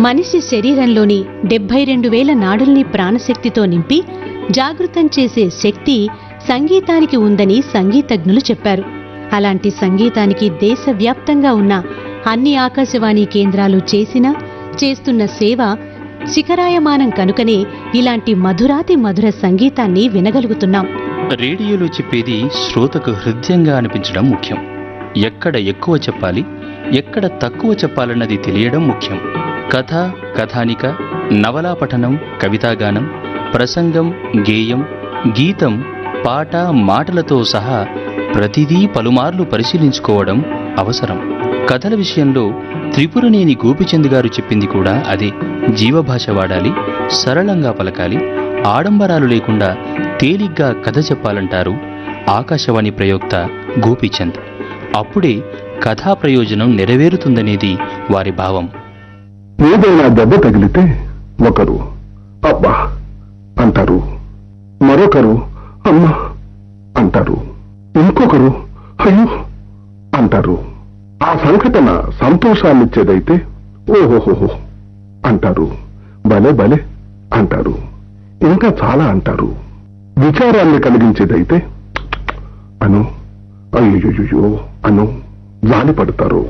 మనిషి శరీరంలోని డెబ్బై రెండు వేల నాడుల్ని ప్రాణశక్తితో నింపి జాగృతం చేసే శక్తి సంగీతానికి ఉందని సంగీతజ్ఞులు చెప్పారు అలాంటి సంగీతానికి దేశవ్యాప్తంగా ఉన్న అన్ని ఆకాశవాణి కేంద్రాలు చేసిన చేస్తున్న సేవ శిఖరాయమానం కనుకనే ఇలాంటి మధురాతి మధుర సంగీతాన్ని వినగలుగుతున్నాం రేడియోలో చెప్పేది శ్రోతకు హృదయంగా అనిపించడం ముఖ్యం ఎక్కడ ఎక్కువ చెప్పాలి ఎక్కడ తక్కువ చెప్పాలన్నది తెలియడం ముఖ్యం కథ కథానిక నవలా పఠనం కవితాగానం ప్రసంగం గేయం గీతం పాట మాటలతో సహా ప్రతిదీ పలుమార్లు పరిశీలించుకోవడం అవసరం కథల విషయంలో త్రిపురనేని గోపిచంద్ గారు చెప్పింది కూడా అదే జీవభాష వాడాలి సరళంగా పలకాలి ఆడంబరాలు లేకుండా తేలిగ్గా కథ చెప్పాలంటారు ఆకాశవాణి ప్రయోక్త గోపీచంద్ అప్పుడే కథా ప్రయోజనం నెరవేరుతుందనేది వారి భావం ఏదైనా దెబ్బ తగిలితే ఒకరు అబ్బా అంటారు మరొకరు అమ్మా అంటారు ఇంకొకరు అయ్యో అంటారు ఆ సంఘటన సంతోషాన్నిచ్చేదైతే ఓహోహోహో అంటారు భలే భలే అంటారు ఇంకా చాలా అంటారు విచారాన్ని కలిగించేదైతే అను అయ్యో అను జాలి పడతారు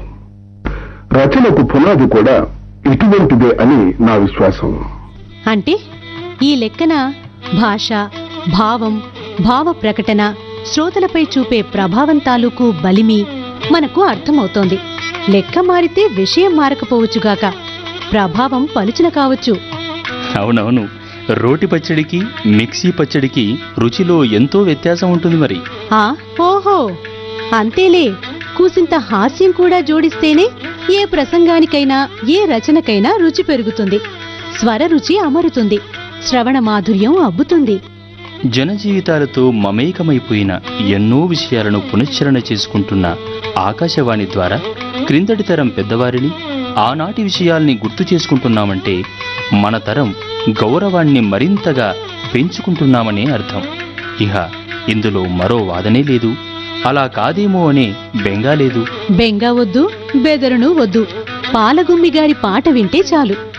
రచనకు పునాది కూడా ఇటువంటిదే అని నా విశ్వాసం అంటే ఈ లెక్కన భాష భావం భావ ప్రకటన శ్రోతలపై చూపే ప్రభావం తాలూకు బలిమి మనకు అర్థమవుతోంది లెక్క మారితే విషయం మారకపోవచ్చుగాక ప్రభావం పలుచన కావచ్చు అవునవును రోటి పచ్చడికి మిక్సీ పచ్చడికి రుచిలో ఎంతో వ్యత్యాసం ఉంటుంది మరి ఆ ఓహో అంతేలే కూసింత హాస్యం కూడా జోడిస్తేనే ఏ ప్రసంగానికైనా ఏ రచనకైనా రుచి పెరుగుతుంది స్వర రుచి అమరుతుంది శ్రవణ మాధుర్యం అబ్బుతుంది జనజీవితాలతో మమేకమైపోయిన ఎన్నో విషయాలను పునశ్చరణ చేసుకుంటున్న ఆకాశవాణి ద్వారా క్రిందటి తరం పెద్దవారిని ఆనాటి విషయాల్ని గుర్తు చేసుకుంటున్నామంటే మన తరం గౌరవాన్ని మరింతగా పెంచుకుంటున్నామనే అర్థం ఇహ ఇందులో మరో వాదనే లేదు అలా కాదేమో అనే బెంగా లేదు బెంగా వద్దు బెదరును వద్దు పాలగుమ్మి గారి పాట వింటే చాలు